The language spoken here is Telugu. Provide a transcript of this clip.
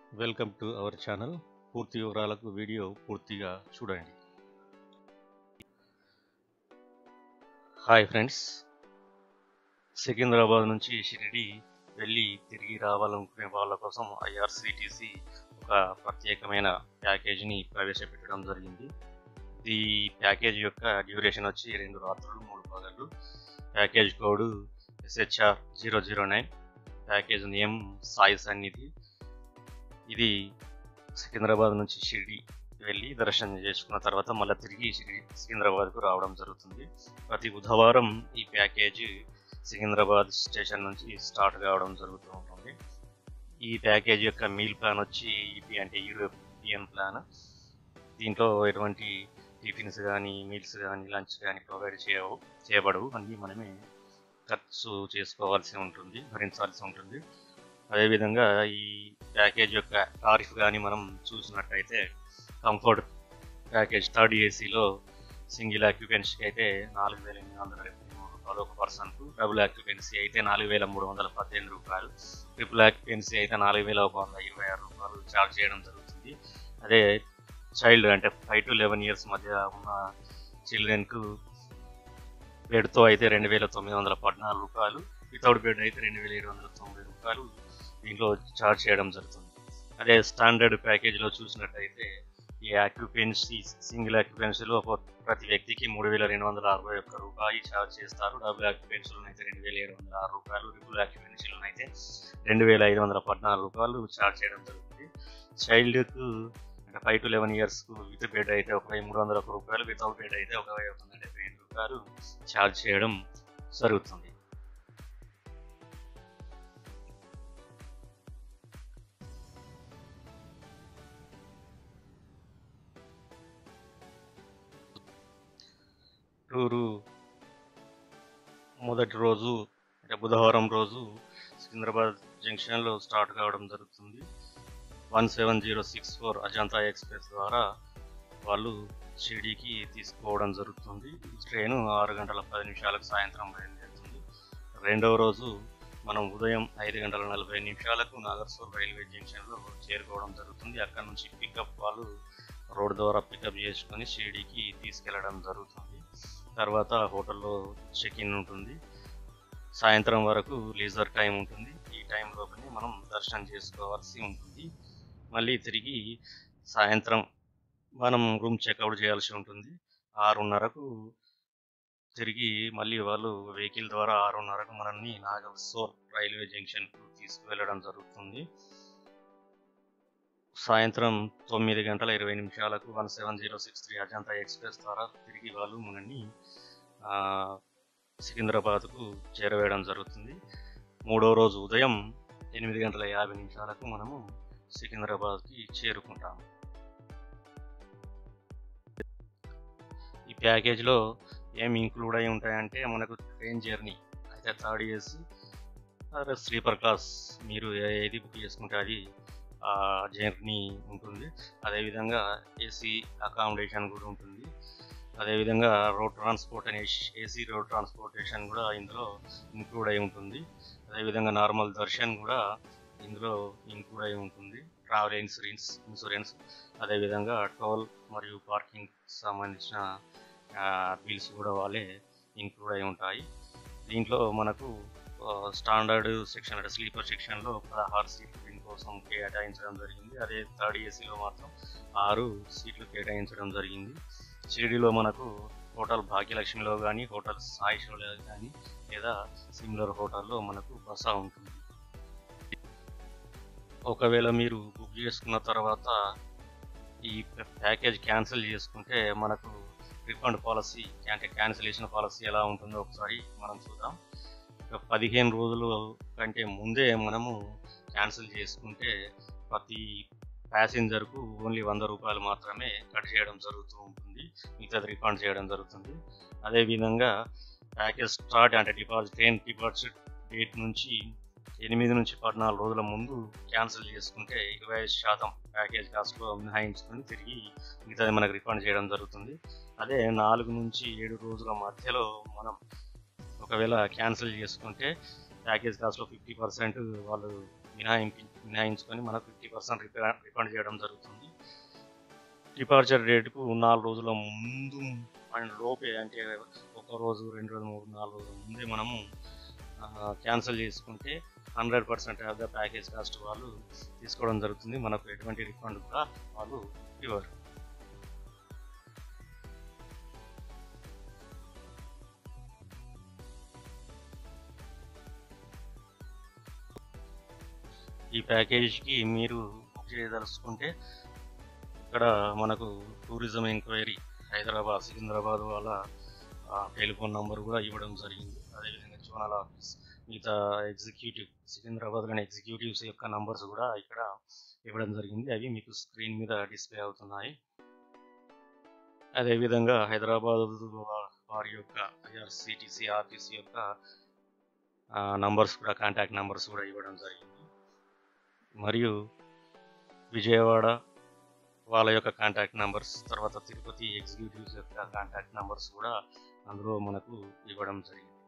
వెల్కమ్ టు అవర్ ఛానల్ పూర్తి వివరాలకు వీడియో పూర్తిగా చూడండి హాయ్ ఫ్రెండ్స్ సికింద్రాబాద్ నుంచి షిరిడి వెళ్ళి తిరిగి రావాలనుకునే వాళ్ళ కోసం ఐఆర్సిటిసి ఒక ప్రత్యేకమైన ప్యాకేజీని ప్రవేశపెట్టడం జరిగింది ఈ ప్యాకేజ్ యొక్క డ్యూరేషన్ వచ్చి రెండు రాత్రులు మూడు పగళ్ళు package code SHR zero zero nine package name Sai Sannidhi ఇది సికింద్రాబాద్ నుంచి షిరిడి వెళ్ళి దర్శనం చేసుకున్న తర్వాత మళ్ళీ తిరిగి షిరిడి సికింద్రాబాద్కు రావడం జరుగుతుంది ప్రతి బుధవారం ఈ ప్యాకేజ్ సికింద్రాబాద్ స్టేషన్ నుంచి స్టార్ట్ కావడం జరుగుతూ ఉంటుంది ఈ ప్యాకేజ్ యొక్క మీల్ ప్లాన్ వచ్చి ఈపీ అంటే యూరోపియన్ ప్లాన్ దీంట్లో ఎటువంటి టిఫిన్స్ కానీ మీల్స్ కానీ లంచ్ కానీ ప్రొవైడ్ చేయవు చేయబడవు అన్నీ మనమే ఖర్చు చేసుకోవాల్సి ఉంటుంది భరించాల్సి ఉంటుంది అదేవిధంగా ఈ ప్యాకేజ్ యొక్క టారిఫ్ కానీ మనం చూసినట్టయితే కంఫర్ట్ ప్యాకేజ్ థర్డ్ ఏసీలో సింగిల్ ఆక్యుపెన్సీకి అయితే నాలుగు వేల ఎనిమిది వందల డెబ్బై మూడు రూపాయలు ఒక పర్సన్కు డబుల్ ఆక్యుపెన్సీ అయితే నాలుగు వేల మూడు వందల పద్దెనిమిది రూపాయలు ట్రిపుల్ ఆక్యుపెన్సీ అయితే నాలుగు వేల ఒక వందల ఇరవై ఆరు రూపాయలు ఛార్జ్ చేయడం జరుగుతుంది అదే చైల్డ్ అంటే ఫైవ్ టు లెవెన్ ఇయర్స్ మధ్య ఉన్న చిల్డ్రన్కు బెడ్తో అయితే రెండు వేల తొమ్మిది వందల పద్నాలుగు రూపాయలు వితౌట్ బెడ్ అయితే రెండు వేల ఏడు వందల తొంభై రూపాయలు దీంట్లో ఛార్జ్ చేయడం జరుగుతుంది అదే స్టాండర్డ్ ప్యాకేజీలో చూసినట్టయితే ఈ ఆక్యుపెన్సీ సింగిల్ ఆక్యుపెన్సీలో ప్రతి వ్యక్తికి మూడు వేల రెండు వందల అరవై ఒక్క రూపాయి ఛార్జ్ చేస్తారు డబుల్ ఆక్యుపెన్సీలో అయితే రెండు వేల ఏడు వందల ఆరు రూపాయలు ట్రిపుల్ ఆక్యుపెన్సీలో అయితే రెండు వేల ఐదు వందల పద్నాలుగు రూపాయలు ఛార్జ్ చేయడం జరుగుతుంది చైల్డ్కు అంటే ఫైవ్ టు లెవెన్ ఇయర్స్కు విత్ బెడ్ అయితే ఒక వెయ్యి మూడు వందల ఒక రూపాయలు వితౌట్ బెడ్ అయితే ఒక వెయ్యి ఒక వందల డెబ్బై ఐదు రూపాయలు ఛార్జ్ చేయడం జరుగుతుంది టూరు మొదటి రోజు అంటే బుధవారం రోజు సికింద్రాబాద్ జంక్షన్లో స్టార్ట్ కావడం జరుగుతుంది one seven zero six four Ajanta express ద్వారా వాళ్ళు షిరిడీకి తీసుకోవడం జరుగుతుంది ట్రైన్ ఆరు గంటల పది నిమిషాలకు సాయంత్రం బయలుదేరుతుంది రెండవ రోజు మనం ఉదయం ఐదు గంటల నలభై నిమిషాలకు నాగర్సూర్ రైల్వే జంక్షన్లో చేరుకోవడం జరుగుతుంది అక్కడ నుంచి పికప్ వాళ్ళు రోడ్ ద్వారా పికప్ చేసుకొని షిరిడీకి తీసుకెళ్లడం జరుగుతుంది తర్వాత హోటల్లో చెక్ ఇన్ ఉంటుంది సాయంత్రం వరకు లీజర్ టైం ఉంటుంది ఈ టైం లోపలనే మనం దర్శనం చేసుకోవాల్సి ఉంటుంది మళ్ళీ తిరిగి సాయంత్రం మనం రూమ్ చెక్అవుట్ చేయాల్సి ఉంటుంది ఆరున్నరకు తిరిగి మళ్ళీ వాళ్ళు వెహికల్ ద్వారా ఆరున్నరకు మనల్ని నాగర్సోర్ రైల్వే జంక్షన్కు తీసుకువెళ్ళడం జరుగుతుంది సాయంత్రం తొమ్మిది గంటల ఇరవై నిమిషాలకు one seven zero six three Ajanta express ద్వారా తిరిగి వాళ్ళు మనల్ని సికింద్రాబాద్కు చేరవేయడం జరుగుతుంది మూడో రోజు ఉదయం ఎనిమిది గంటల యాభై నిమిషాలకు మనము సికింద్రాబాద్కి చేరుకుంటాము ఈ ప్యాకేజ్లో ఏమి ఇంక్లూడ్ అయి ఉంటాయంటే మనకు ట్రైన్ జర్నీ అయితే థర్డ్ ఏసీ అదే స్లీపర్ క్లాస్ మీరు ఏది బుక్ చేసుకుంటే అది జర్నీ ఉంటుంది అదేవిధంగా ఏసీ అకామిడేషన్ కూడా ఉంటుంది అదేవిధంగా రోడ్ ట్రాన్స్పోర్ట్ అనే ఏసీ రోడ్ ట్రాన్స్పోర్టేషన్ కూడా ఇందులో ఇంక్లూడ్ అయి ఉంటుంది అదేవిధంగా నార్మల్ దర్శన్ కూడా ఇందులో ఇంక్లూడ్ అయి ఉంటుంది ట్రావెల్ ఇన్సూరెన్స్ ఇన్సూరెన్స్ అదేవిధంగా టోల్ మరియు పార్కింగ్ సంబంధించిన బిల్స్ కూడా వాళ్ళే ఇంక్లూడ్ అయి ఉంటాయి దీంట్లో మనకు స్టాండర్డ్ సెక్షన్ అంటే స్లీపర్ సెక్షన్లో పదహారు సీట్లు దీనికోసం కేటాయించడం జరిగింది అదే థర్డ్ ఏసీలో మాత్రం ఆరు సీట్లు కేటాయించడం జరిగింది షిరిడిలో మనకు హోటల్ భాగ్యలక్ష్మిలో కానీ హోటల్ సాయిషోలో కానీ లేదా సిమిలర్ హోటల్లో మనకు బస ఉంటుంది ఒకవేళ మీరు బుక్ చేసుకున్న తర్వాత ఈ ప్యాకేజ్ క్యాన్సిల్ చేసుకుంటే మనకు రిఫండ్ పాలసీ అంటే క్యాన్సిలేషన్ పాలసీ ఎలా ఉంటుందో ఒకసారి మనం చూద్దాం పదిహేను రోజుల కంటే ముందే మనము క్యాన్సిల్ చేసుకుంటే ప్రతి ప్యాసింజర్కు ఓన్లీ వంద రూపాయలు మాత్రమే కట్ చేయడం జరుగుతూ ఉంటుంది మిగతాది రిఫండ్ చేయడం జరుగుతుంది అదేవిధంగా ప్యాకేజ్ స్టార్ట్ అంటే డిపాజిట్ ట్రైన్ డిపాజిట్ డేట్ నుంచి ఎనిమిది నుంచి పద్నాలుగు రోజుల ముందు క్యాన్సిల్ చేసుకుంటే ఇరవై ఐదు శాతం ప్యాకేజ్ కాస్ట్లో మినహాయించుకొని తిరిగి మిగతాది మనకు రిఫండ్ చేయడం జరుగుతుంది అదే నాలుగు నుంచి ఏడు రోజుల మధ్యలో మనం ఒకవేళ క్యాన్సిల్ చేసుకుంటే ప్యాకేజ్ కాస్ట్లో ఫిఫ్టీ పర్సెంట్ వాళ్ళు మినహాయింపు వినాయించుకొని మనకు ఫిఫ్టీ పర్సెంట్ రిఫండ్ చేయడం జరుగుతుంది డిపార్చర్ డేట్కు నాలుగు రోజుల ముందు అండ్ లోపే అంటే ఒక రోజు రెండు రోజులు మూడు నాలుగు రోజుల ముందే మనము క్యాన్సిల్ చేసుకుంటే hundred percent of the package cost వాళ్ళు తీసుకోవడం జరుగుతుంది మనకు ఎటువంటి రిఫండ్ కూడా వాళ్ళు ఇవ్వరు ఈ ప్యాకేజ్కి మీరు బుక్ చేయదలుచుకుంటే ఇక్కడ మనకు టూరిజం ఎంక్వైరీ హైదరాబాద్ సికింద్రాబాద్ వాళ్ళ టెలిఫోన్ నంబర్ కూడా ఇవ్వడం జరిగింది అదేవిధంగా జోనల్ ఆఫీస్ మిగతా ఎగ్జిక్యూటివ్ సికింద్రాబాద్లోని ఎగ్జిక్యూటివ్స్ యొక్క నంబర్స్ కూడా ఇక్కడ ఇవ్వడం జరిగింది అవి మీకు స్క్రీన్ మీద డిస్ప్లే అవుతున్నాయి అదేవిధంగా హైదరాబాద్ వారి యొక్క ఐఆర్సిటిసి ఆఫీస్ యొక్క నంబర్స్ కూడా కాంటాక్ట్ నంబర్స్ కూడా ఇవ్వడం జరిగింది మరియు విజయవాడ వాళ్ళ యొక్క కాంటాక్ట్ నంబర్స్ తర్వాత తిరుపతి ఎగ్జిక్యూటివ్స్ యొక్క కాంటాక్ట్ నంబర్స్ కూడా అందులో మనకు ఇవ్వడం జరిగింది